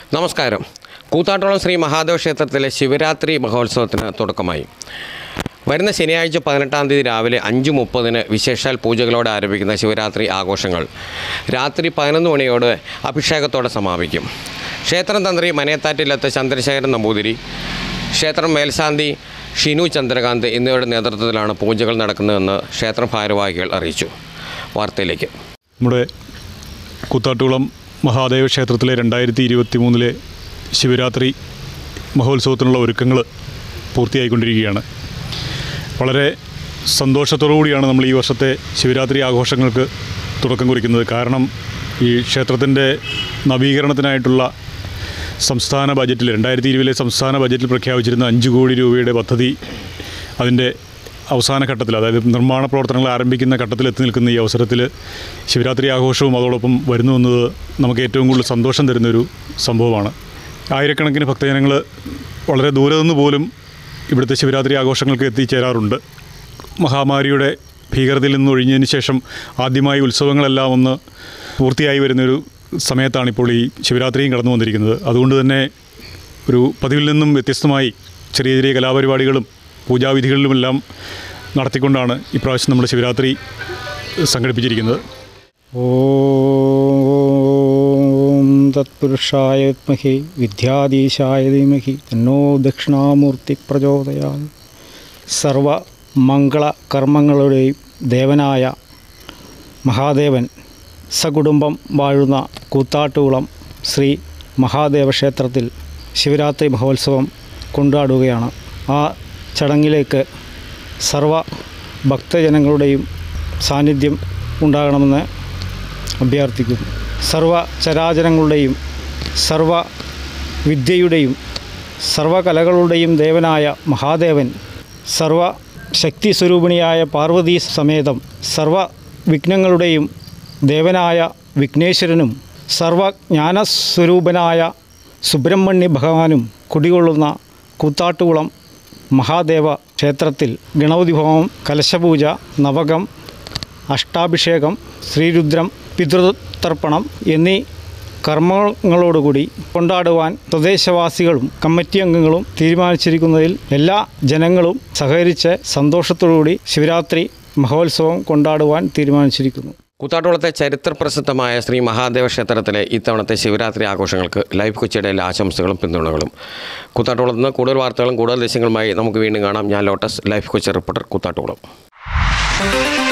നമസ്കാരം കൂത്താട്ടോളം ശ്രീ മഹാദേവ ക്ഷേത്രത്തിലെ ശിവരാത്രി മഹോത്സവത്തിന് തുടക്കമായി വരുന്ന ശനിയാഴ്ച പതിനെട്ടാം തീയതി രാവിലെ അഞ്ച് മുപ്പതിന് വിശേഷാൽ പൂജകളോടെ ആരംഭിക്കുന്ന ശിവരാത്രി ആഘോഷങ്ങൾ രാത്രി പതിനൊന്ന് മണിയോടെ അഭിഷേകത്തോടെ സമാപിക്കും ക്ഷേത്രം തന്ത്രി മനയത്താറ്റിലത്ത് ചന്ദ്രശേഖരൻ നമ്പൂതിരി ക്ഷേത്രം മേൽശാന്തി ഷിനു ചന്ദ്രകാന്ത് എന്നിവരുടെ നേതൃത്വത്തിലാണ് പൂജകൾ നടക്കുന്നതെന്ന് ക്ഷേത്രം ഭാരവാഹികൾ അറിയിച്ചു വാർത്തയിലേക്ക് നമ്മുടെ കൂത്താട്ടുകുളം മഹാദേവ ക്ഷേത്രത്തിലെ രണ്ടായിരത്തി ഇരുപത്തി മൂന്നിലെ ശിവരാത്രി മഹോത്സവത്തിനുള്ള ഒരുക്കങ്ങൾ പൂർത്തിയായിക്കൊണ്ടിരിക്കുകയാണ് വളരെ സന്തോഷത്തോടു കൂടിയാണ് നമ്മൾ ഈ വർഷത്തെ ശിവരാത്രി ആഘോഷങ്ങൾക്ക് തുടക്കം കുറിക്കുന്നത് കാരണം ഈ ക്ഷേത്രത്തിൻ്റെ നവീകരണത്തിനായിട്ടുള്ള സംസ്ഥാന ബജറ്റിൽ രണ്ടായിരത്തി ഇരുപതിലെ സംസ്ഥാന ബജറ്റിൽ പ്രഖ്യാപിച്ചിരുന്ന അഞ്ച് കോടി രൂപയുടെ പദ്ധതി അതിൻ്റെ അവസാന ഘട്ടത്തിൽ അതായത് നിർമ്മാണ പ്രവർത്തനങ്ങൾ ആരംഭിക്കുന്ന ഘട്ടത്തിൽ എത്തി നിൽക്കുന്ന ഈ അവസരത്തിൽ ശിവരാത്രി ആഘോഷവും അതോടൊപ്പം വരുന്നു എന്നത് നമുക്ക് ഏറ്റവും കൂടുതൽ സന്തോഷം തരുന്നൊരു സംഭവമാണ് ആയിരക്കണക്കിന് ഭക്തജനങ്ങൾ വളരെ ദൂരെ നിന്ന് പോലും ഇവിടുത്തെ ശിവരാത്രി ആഘോഷങ്ങൾക്ക് എത്തിച്ചേരാറുണ്ട് മഹാമാരിയുടെ ഭീകരതയിൽ നിന്ന് ഒഴിഞ്ഞതിന് ശേഷം ആദ്യമായി ഉത്സവങ്ങളെല്ലാം ഒന്ന് പൂർത്തിയായി വരുന്നൊരു സമയത്താണ് ഇപ്പോൾ ഈ ശിവരാത്രിയും കടന്നു വന്നിരിക്കുന്നത് അതുകൊണ്ട് തന്നെ ഒരു പതിവിൽ നിന്നും വ്യത്യസ്തമായി ചെറിയ ചെറിയ കലാപരിപാടികളും പൂജാവിധികളിലുമെല്ലാം നടത്തിക്കൊണ്ടാണ് ഇപ്രാവശ്യം നമ്മൾ ശിവരാത്രി സംഘടിപ്പിച്ചിരിക്കുന്നത് ഓം തത്പുരുഷായ വിദ്മഹി വിദ്യാധീശായ ധീമഹി തന്നോ ദക്ഷിണാമൂർത്തി പ്രചോദയാൽ സർവ മംഗള കർമ്മങ്ങളുടെയും ദേവനായ മഹാദേവൻ സകുടുംബം വാഴുന്ന കൂത്താട്ടുകുളം ശ്രീ മഹാദേവ ക്ഷേത്രത്തിൽ ശിവരാത്രി മഹോത്സവം കൊണ്ടാടുകയാണ് ആ ചടങ്ങിലേക്ക് സർവ ഭക്തജനങ്ങളുടെയും സാന്നിധ്യം ഉണ്ടാകണമെന്ന് അഭ്യർത്ഥിക്കുന്നു സർവ ചരാചരങ്ങളുടെയും സർവ വിദ്യയുടെയും സർവകലകളുടെയും ദേവനായ മഹാദേവൻ സർവ ശക്തി സ്വരൂപിണിയായ പാർവതീ സമേതം സർവ വിഘ്നങ്ങളുടെയും ദേവനായ വിഘ്നേശ്വരനും സർവജ്ഞാനസ്വരൂപനായ സുബ്രഹ്മണ്യ ഭഗവാനും കുടികൊള്ളുന്ന കൂത്താട്ടുകുളം മഹാദേവ ക്ഷേത്രത്തിൽ ഗണപതി ഹോമം കലശപൂജ നവകം അഷ്ടാഭിഷേകം ശ്രീരുദ്രം പിതൃതർപ്പണം എന്നീ കർമ്മങ്ങളോടുകൂടി കൊണ്ടാടുവാൻ പ്രദേശവാസികളും കമ്മിറ്റി അംഗങ്ങളും തീരുമാനിച്ചിരിക്കുന്നതിൽ എല്ലാ ജനങ്ങളും സഹകരിച്ച് സന്തോഷത്തോടുകൂടി ശിവരാത്രി മഹോത്സവം കൊണ്ടാടുവാൻ തീരുമാനിച്ചിരിക്കുന്നു കൂത്താട്ടോളത്തെ ചരിത്ര പ്രസിദ്ധമായ ശ്രീ മഹാദേവ ക്ഷേത്രത്തിലെ ഇത്തവണത്തെ ശിവരാത്രി ആഘോഷങ്ങൾക്ക് ലൈഫ് കൊച്ചിയുടെ എല്ലാ ആശംസകളും പിന്തുണകളും കൂത്താട്ടോളത്ത് നിന്ന് കൂടുതൽ വാർത്തകളും കൂടുതൽ ദൃശ്യങ്ങളുമായി നമുക്ക് വീണ്ടും കാണാം ഞാൻ ലോട്ടസ് ലൈഫ് കൊച്ചി റിപ്പോർട്ടർ കൂത്താട്ടോളം